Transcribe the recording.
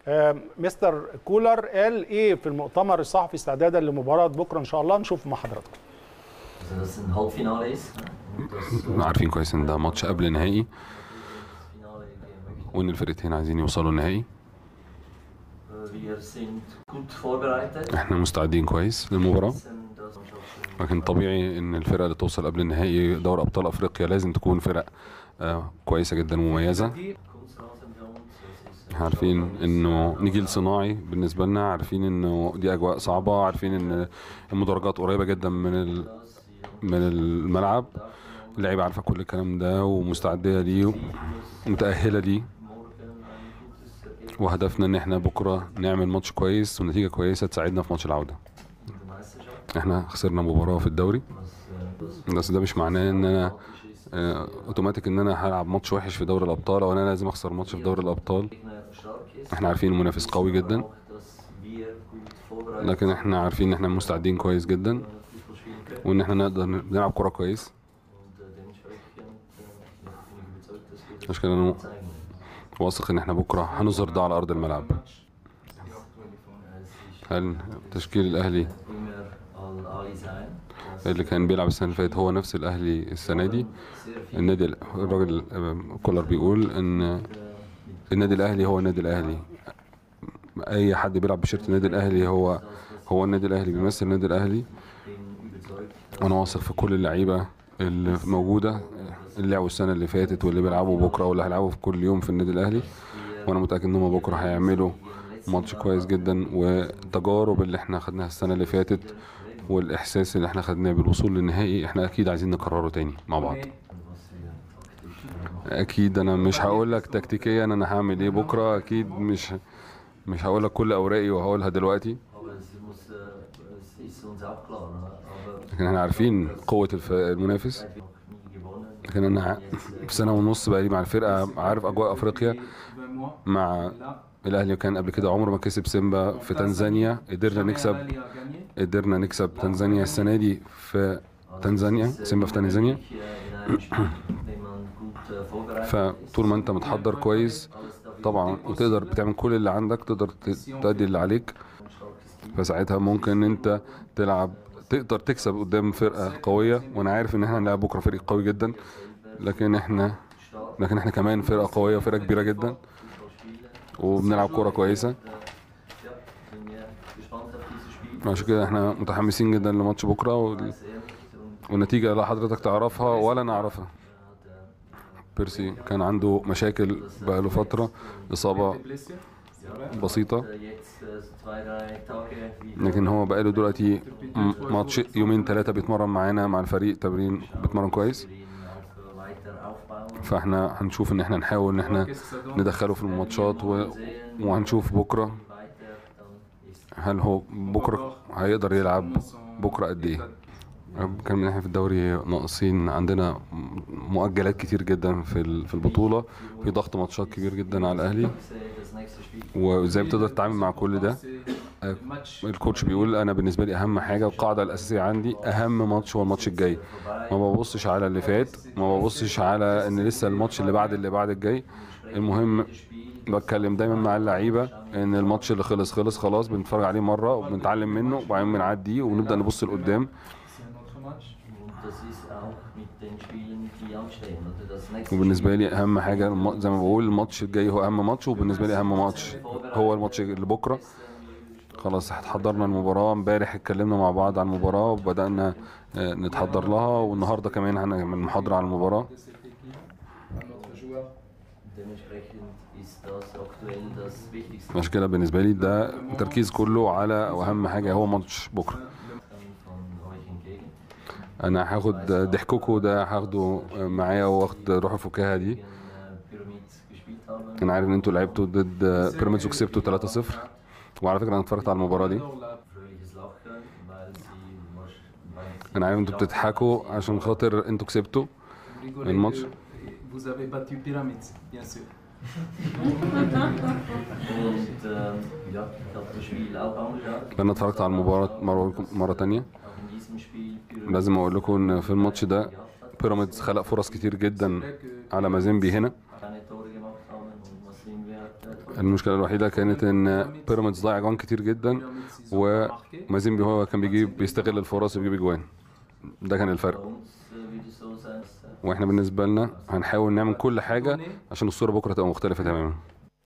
آه، مستر كولر قال ايه في المؤتمر الصحفي استعدادا لمباراه بكره ان شاء الله نشوف مع حضراتكم Also dass es ein Halbfinale ist. ne? Und das äh, عارفين كويس ان ده ماتش قبل نهائي das Finale gehen möchte. وان الفرقتين عايزين يوصلوا النهائي Äh, Wir sind gut vorbereitet. احنا مستعدين كويس للمباراه wissen, dass Mannschaften لكن طبيعي ان الفرقه اللي توصل قبل النهائي دوري ابطال افريقيا لازم تكون فرق آه، كويسه جدا ومميزه Kunstrasen für uns. Das ist احنا عارفين انه نجيل صناعي بالنسبه لنا عارفين انه دي اجواء صعبه عارفين ان المدرجات قريبه جدا من ال- من الملعب اللعيبه عارفه كل الكلام ده ومستعده ليه ومتاهله ليه morgen ein gutes Ergebnis وهدفنا ان احنا بكره نعمل ماتش كويس ونتيجه كويسه تساعدنا في ماتش العوده in der Meisterschaft. احنا خسرنا مباراه في الدوري Was, äh, das بس ده مش معناه ان انا automatisch ist, آه، اوتوماتيك ان انا هلعب ماتش وحش في دوري الابطال او انا لازم اخسر ماتش في دوري الابطال Gegner stark ist. احنا عارفين المنافس قوي جدا Auch, dass wir gut vorbereitet لكن احنا عارفين ان احنا مستعدين كويس جدا sind, Fußball spielen können. وان احنا نقدر نلعب كوره كويس Und äh, dementsprechend äh, ja, bin ich überzeugt, dass wir das عشان كده انا zeigen. واثق ان احنا بكره هنظهر ده على ارض الملعب Es ist هل تشكيل الاهلي immer Al Ali sein. Das اللي كان بيلعب السنه اللي فاتت هو نفس الاهلي السنه دي sehr viel النادي الراجل آه، كولر بيقول ان النادي الاهلي هو النادي الاهلي اي حد بيلعب بشيرت النادي الاهلي هو هو النادي الاهلي بيمثل النادي الاهلي bin überzeugt, وانا واثق في كل اللعيبه اللي موجوده اللي لعبوا السنه اللي فاتت واللي بيلعبوا بكره واللي هيلعبوا في كل يوم في النادي الاهلي وانا متاكد ان هم بكره هيعملوا ماتش كويس جدا والتجارب اللي احنا خدناها السنه اللي فاتت والاحساس اللي احنا خدناه بالوصول للنهائي احنا اكيد عايزين نكرره تاني مع بعض was wir taktisch machen. اكيد انا مش هقول لك تكتيكيا انا هعمل ايه بكره اكيد مش مش هقول لك كل اوراقي وهقولها دلوقتي Aber es, muss, äh, es ist uns auch klar. ne? Aber لكن احنا عارفين قوه الف- المنافس seit wir noch nie gewonnen. لكن انا ع- في سنه ونص بقالي مع الفرقه عارف اجواء افريقيا مع الاهلي كان قبل كده عمره ما كسب سيمبا في تنزانيا قدرنا نكسب قدرنا نكسب تنزانيا السنه دي في تنزانيا سيمبا في تنزانيا In einem Spiel, wenn man gut äh, vorbereitet فطول ما انت متحضر كويس طبعا وتقدر بتعمل كل اللي عندك تقدر ت- تأدي اللي عليك فساعتها ممكن انت تلعب تقدر تكسب قدام فرقه قويه وانا عارف ان احنا هنلعب بكره فريق قوي جدا لكن احنا لكن احنا كمان فرقه قويه وفرقه كبيره جدا وبنلعب كوره كويسه Ja, bin ja gespannt auf dieses Spiel. عشان كده احنا متحمسين جدا لماتش بكره وال- Sehr nicht und والنتيجه لا حضرتك تعرفها ولا انا اعرفها hat äh, بيرسي كان عنده مشاكل بقاله فتره اصابه بسيطه äh, jetzt äh, zwei, drei Tage wieder لكن هو بقاله دلوقتي م- ماتش يومين ثلاثه بيتمرن معانا مع الفريق تمرين بيتمرن كويس ihn auch weiter aufbauen. فاحنا هنشوف ان احنا نحاول ان احنا ندخله في الماتشات و... وهنشوف بكره Weiter, dann ist هل هو بكره هيقدر يلعب بكره قد ايه كان من احنا في الدوري ناقصين عندنا مؤجلات كتير جدا في ال- في البطوله في ضغط ماتشات كبير جدا على الاهلي ich sehe das nächste Spiel. وازاي بتقدر تتعامل مع كل ده الكوتش بيقول انا بالنسبه لي اهم حاجه القاعده الاساسيه عندي اهم ماتش هو الماتش الجاي ما ببصش على اللي فات ما ببصش على ان لسه الماتش اللي بعد اللي بعد الجاي المهم بتكلم دايما مع اللعيبه ان الماتش اللي خلص خلص خلاص بنتفرج عليه مره وبنتعلم منه وبعدين بنعديه ونبدا نبص لقدام Und das ist auch mit den Spielen, die anstehen. Oder das nächste وبالنسبه لي اهم حاجه الم- زي ما بقول الماتش الجاي هو اهم ماتش وبالنسبه لي اهم ماتش هو الماتش اللي بكره خلاص اتحضرنا المباراه امبارح اتكلمنا مع بعض عن المباراه وبدانا آه، نتحضر لها والنهارده كمان هنعمل محاضره عن المباراه Dementsprechend ist das aktuell das Wichtigste عشان كده بالنسبه لي ده التركيز كله على واهم حاجه هو ماتش بكره von euch entgegen. انا هاخد ضحكوكو ده هاخده معايا واخد روح الفكاهه دي Gegen äh, Pyramids gespielt haben. انا عارف ان انتوا لعبتوا ضد بيراميدز وكسبتوا 3-0 وعلى فكره انا اتفرجت على المباراه دي Fröhliches Lachen, weil sie, wahrsch- weil sie انا عارف انتوا بتضحكوا عشان خاطر انتوا كسبتوا الماتش Vous avez battu Pyramids, bien sûr. Und ähm, ja, ich habe das Spiel auch angeschaut. انا اتفرجت على المباراه مره مره تانية Auch in diesem Spiel Pyramid لازم اقول لكم ان في الماتش ده بيراميدز خلق فرص كتير جدا على مازيمبي هنا keine Tore gemacht haben und Maslimbi hat äh, Tore المشكله الوحيده كانت ان بيراميدز ضيع جوان كتير جدا Pyramids, ils ont و- pas marqué. مازيمبي هو كان بيجيب بيستغل الفرص وبيجيب اجوان ده كان Bei الفرق uns äh, würde es so sein, dass, äh, واحنا بالنسبه لنا هنحاول نعمل كل حاجه عشان الصوره بكره تبقى مختلفه تماما